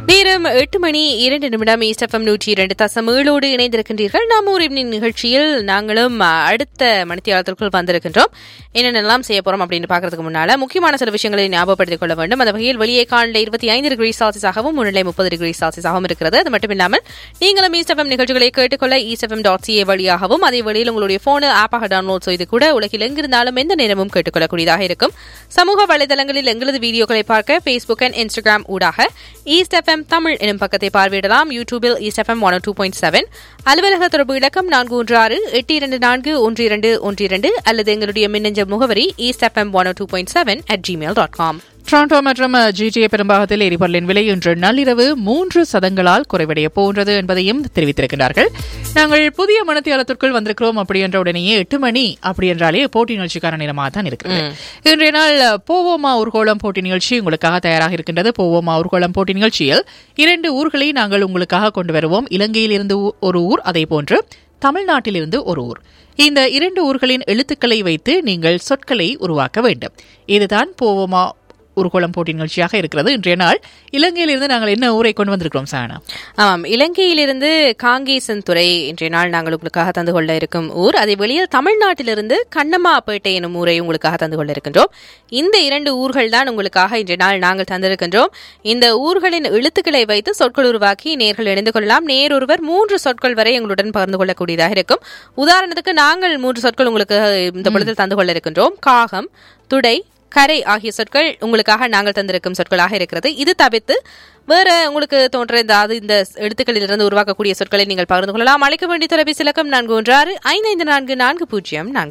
நேரம் எட்டு மணி இரண்டு நிமிடம் ஈஸ்டஃபம் நூற்றி இரண்டு தசம் ஏழோடு இணைந்திருக்கின்றீர்கள் நாம் ஒரு evening நிகழ்ச்சியில் நாங்களும் அஹ், அடுத்த மணித்தியாளத்திற்குள் வந்திருக்கின்றோம் என்னென்னலாம் செய்ய போறோம் அப்படின்னு பார்க்கறதுக்கு முன்னால முக்கியமான சில விஷயங்களை ஞாபகப்படுத்திக் கொள்ள வேண்டும் அந்த வகையில் வெளியே காலையில் இருபத்தி ஐந்து டிகிரி செல்சியஸாகவும் முன்னிலை முப்பது டிகிரி செல்சியஸாகவும் இருக்கிறது அது மட்டும் இல்லாமல் நீங்களும் ஈஸ்டஃபம் நிகழ்ச்சிகளை கேட்டுக்கொள்ள ஈஸ்டஃபம் டாட் சிஏ வழியாகவும் அதே வழியில் உங்களுடைய போனு ஆப்பாக டவுன்லோட் செய்து கூட உலகில் எங்கிருந்தாலும் எந்த நேரமும் கேட்டுக்கொள்ளக்கூடியதாக இருக்கும் சமூக வலைதளங்களில் எங்களது வீடியோக்களை பார்க்க ஃபேஸ்புக் அண்ட் இன்ஸ்டாகிராம் ஊடாக ஈஸ்ட் எஃப்எம் தமிழ் எனும் பக்கத்தை பார்வையிடலாம் யூடியூபில் East FM one two point seven அலுவலக தொடர்பு இலக்கம் நான்கு ஒன்று ஆறு எட்டு இரண்டு நான்கு ஒன்று இரண்டு ஒன்று இரண்டு அல்லது எங்களுடைய மின்னஞ்சல் முகவரி East FM one two point seven at Gmail dot com Toronto மற்றும் ஜிடிஏ பெரும்பாகத்தில் எரிபொருளின் விலை இன்று நள்ளிரவு மூன்று சதங்களால் குறைவடைய போன்றது என்பதையும் தெரிவித்திருக்கிறார்கள் நாங்கள் புதிய மனத்தியாலத்திற்குள் வந்திருக்கிறோம் அப்படி என்ற உடனேயே எட்டு மணி அப்படி என்றாலே போட்டி நிகழ்ச்சிக்கான நேரமாக தான் இருக்கிறது இன்றைய நாள் போவோமா ஊர்கோளம் போட்டி நிகழ்ச்சி உங்களுக்காக தயாராக இருக்கின்றது போவோமா ஊர்கோளம் போட்டி நிகழ்ச்சியில் இரண்டு ஊர்களை நாங்கள் உங்களுக்காக கொண்டு வருவோம் இலங்கையில் இருந்து ஊ- ஒரு ஊர் அதே போன்று தமிழ்நாட்டிலிருந்து ஒரு ஊர் இந்த இரண்டு ஊர்களின் எழுத்துக்களை வைத்து நீங்கள் சொற்களை உருவாக்க வேண்டும் இதுதான் போவோமா ஊர்கோளம் போட்டி நிகழ்ச்சியாக இருக்கிறது இன்றைய நாள் இலங்கையிலிருந்து நாங்கள் என்ன ஊரை கொண்டு வந்திருக்கிறோம் சானா ஆமாம் இலங்கையிலிருந்து காங்கேசன் துறை இன்றைய நாள் நாங்கள் உங்களுக்காக தந்து கொள்ள இருக்கும் ஊர் அதே வெளியில் தமிழ்நாட்டிலிருந்து கண்ணம்மாப்பேட்டை எனும் ஊரை உங்களுக்காக தந்து கொள்ள இருக்கின்றோம் இந்த இரண்டு ஊர்கள் தான் உங்களுக்காக இன்றைய நாள் நாங்கள் தந்திருக்கின்றோம் இந்த ஊர்களின் எழுத்துக்களை வைத்து சொற்கள் உருவாக்கி நேர்கள் இணைந்து கொள்ளலாம் நேரொருவர் மூன்று சொற்கள் வரை எங்களுடன் பகிர்ந்து கொள்ளக்கூடியதாக இருக்கும் உதாரணத்துக்கு நாங்கள் மூன்று சொற்கள் உங்களுக்கு இந்த பொழுதில் தந்து கொள்ள இருக்கின்றோம் காகம் துடை கரை ஆகிய சொற்கள் உங்களுக்காக நாங்கள் தந்திருக்கும் சொற்களாக இருக்கிறது இது தவிர்த்து வேற உங்களுக்கு தோன்ற ஏதாவது இந்த எழுத்துக்களிலிருந்து உருவாக்கக்கூடிய சொற்களை நீங்கள் பகிர்ந்து கொள்ளலாம் அழைக்க வேண்டிய தொலைபேசி இலக்கம் நான்கு ஒன்று ஆறு ஐந்து ஐந்து நான்கு நான்கு பூஜ்ஜியம் நான்கு